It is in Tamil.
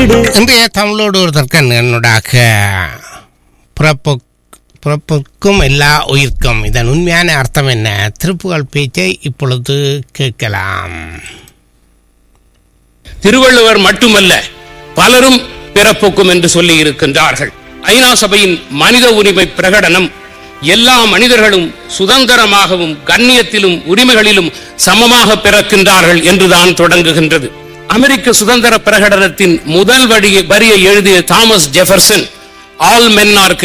நாடு இன்றைய தமிழோடு ஒரு தற்கன் என்னுடாக பிறப்பு பிறப்புக்கும் எல்லா உயிர்க்கும் இதன் உண்மையான அர்த்தம் என்ன திருப்புகழ் பேச்சை இப்பொழுது கேட்கலாம் திருவள்ளுவர் மட்டுமல்ல பலரும் பிறப்புக்கும் என்று சொல்லி இருக்கின்றார்கள் ஐநா சபையின் மனித உரிமை பிரகடனம் எல்லா மனிதர்களும் சுதந்திரமாகவும் கண்ணியத்திலும் உரிமைகளிலும் சமமாக பிறக்கின்றார்கள் என்றுதான் தொடங்குகின்றது அமெரிக்க சுதந்திர பிரகடனத்தின் முதல் வழியை வரியை எழுதிய Thomas Jefferson all men R